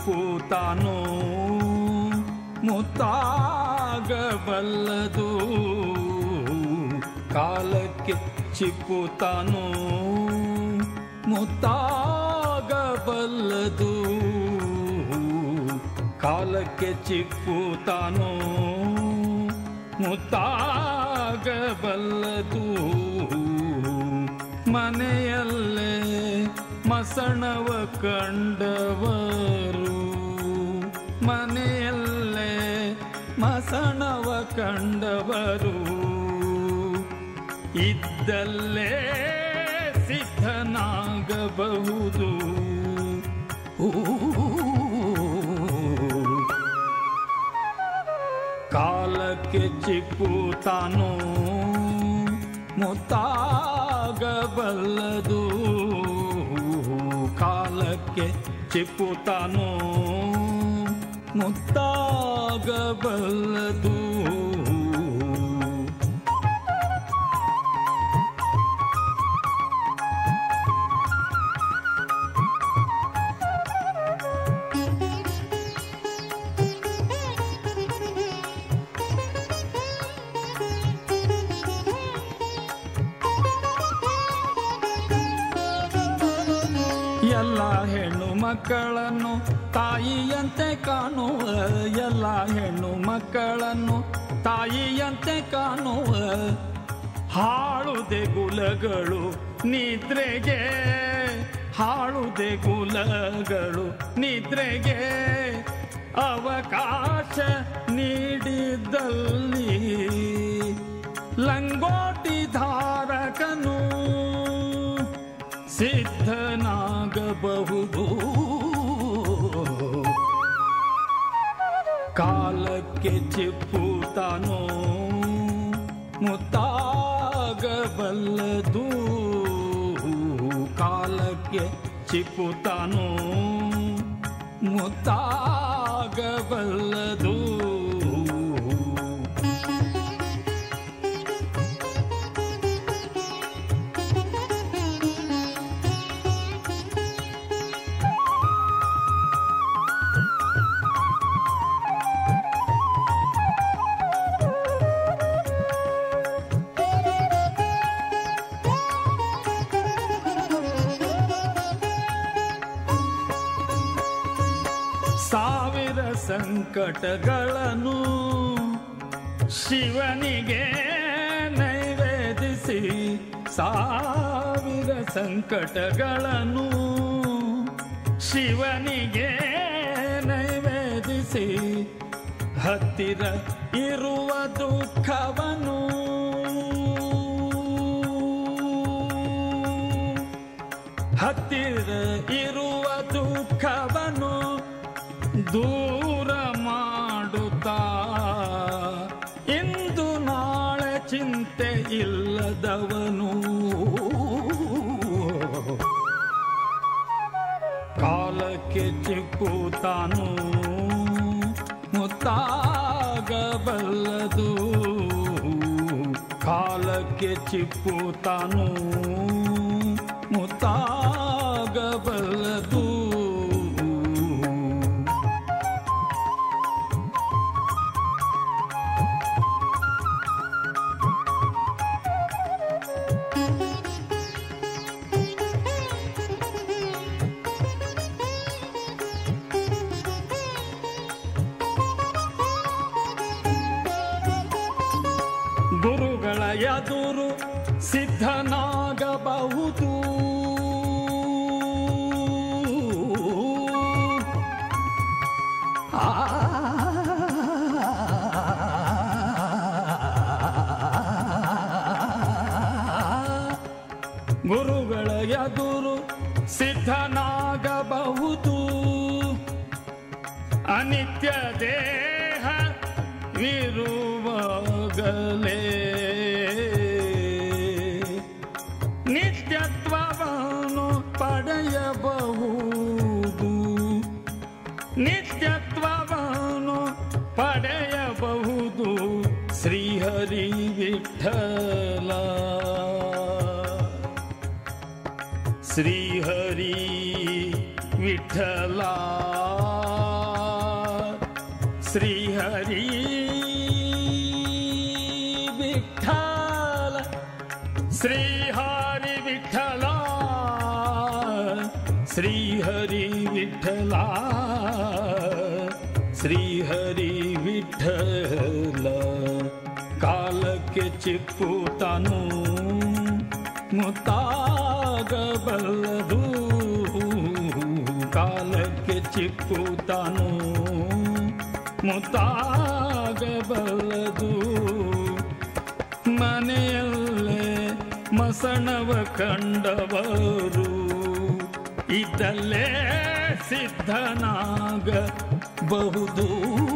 ಚಿಪ್ಪುತ್ತಾನೋ ಮುತ್ತಾಗಬಲ್ಲದು ಕಾಲಕ್ಕೆ ಚಿಪ್ಪುತ್ತಾನೋ ಮುತ್ತಾಗಬಲ್ಲದು ಕಾಲಕ್ಕೆ ಚಿಪ್ಪುತ್ತಾನೋ ಮುತ್ತಾಗಬಲ್ಲದು ಮನೆಯಲ್ಲೇ ಮಸಣವ ಕಂಡವರು ಮನೆಯಲ್ಲೇ ಮಸಣವ ಕಂಡವರು ಇದ್ದಲ್ಲೇ ಸಿದ್ಧನಾಗಬಹುದು ಊ. ಕಾಲಕ್ಕೆ ಚಿಪ್ಪುತ್ತಾನೋ ಮುತ್ತಾಗಬಲ್ಲದು ಕಾಲಕ್ಕೆ ಚಿಪ್ಪುತ್ತಾನೋ ಮುತ್ತಾಗಬಲ್ಲದು ಎಲ್ಲ ಹೆಣ್ಣು ಮಕ್ಕಳನ್ನು ತಾಯಿಯಂತೆ ಕಾಣುವ ಎಲ್ಲ ಹೆಣ್ಣು ಮಕ್ಕಳನ್ನು ತಾಯಿಯಂತೆ ಕಾಣುವ ಹಾಳುದೆ ಗುಲಗಳು ನಿದ್ರೆಗೆ ಹಾಳುದೆ ಗುಲಗಳು ನಿದ್ರೆಗೆ ಅವಕಾಶ ನೀಡಿದ್ದಲ್ಲಿ ಲಂಗೋಟಿ ಧಾರಕನು ಸಿದ್ಧನಾಗಬಹುದು ಕಾಲಕ್ಕೆ ಚಿಪ್ಪುತ್ತಾನೋ ಮುತ್ತಾಗಬಲ್ಲದು ಕಾಲಕ್ಕೆ ಚಿಪ್ಪುತ್ತಾನೋ ಮುತ್ತಾಗಬಲ್ಲದು ಸಾವಿರ ಸಂಕಟಗಳನ್ನು ಶಿವನಿಗೆ ನೈವೇದಿಸಿ ಸಾವಿರ ಸಂಕಟಗಳನ್ನು ಶಿವನಿಗೆ ನೈವೇದಿಸಿ ಹತ್ತಿರ ಇರುವ ದುಃಖವನ್ನು ಹತ್ತಿರ ಇರುವ ದುಃಖವನ್ನು ದೂರ ಮಾಡುತ್ತಾ ಇಂದು ನಾಳೆ ಚಿಂತೆ ಇಲ್ಲದವನು ಕಾಲಕ್ಕೆ ಚಿಕ್ಕುತ್ತಾನು ಮುತ್ತಾಗಬಲ್ಲದು ಕಾಲಕ್ಕೆ ಚಿಕ್ಕುತ್ತಾನು ಮುತ್ತಾಗಬಲ್ಲದು ಗುರುಗಳ ಎದುರು ಸಿದ್ಧನಾಗಬಹುದು ಆ ಗುರುಗಳ ಎದುರು ಸಿದ್ಧನಾಗಬಹುದು ಅನಿತ್ಯ ದೇಹ ವಿರುವಾಗಲೇ ನಿತ್ಯತ್ವವನ್ನು ಪಡೆಯಬಹುದು ನಿತ್ಯತ್ವವನ್ನು ಪಡೆಯಬಹುದು ಶ್ರೀಹರಿ ವಿಠಲ ಶ್ರೀಹರಿ ವಿಠಲ ಶ್ರೀಹರಿ ವಿಠಲ ಶ್ರೀಹರಿ ವಿಠಲ ಶ್ರೀಹರಿ ವಿಠಲ ಶ್ರೀಹರಿ ವಿಠಲ ಕಾಲಕ್ಕೆ ಚಿಕ್ಕುತನು ಮುತ್ತಾಗಬಲ್ಲದು ಕಾಲಕ್ಕೆ ಚಿಕ್ಕುತನು ಮುತ್ತಾಗಬಲ್ಲದು ಮನೆಯಲ್ಲೇ ಮಸಣವ ಕಂಡವರು ಇದ್ದಲ್ಲೇ ಸಿದ್ಧನಾಗಬಹುದು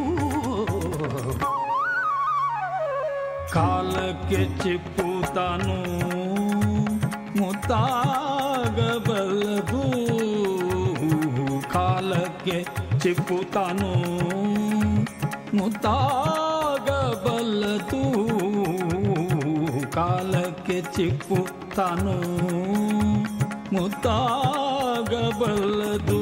ಕಾಲಕ್ಕೆ ಚಿಪ್ಪುತ್ತಾನು ಮುತ್ತಾಗಬಲ್ಲದು ಕಾಲಕ್ಕೆ ಚಿಪ್ಪುತ್ತಾನು ಮುತ್ತಾಗಬಲ್ಲದು ಕಾಲಕ್ಕೆ ಚಿಪ್ಪುತ್ತಾನು ಮುತ್ತಾಗಬಲ್ಲದು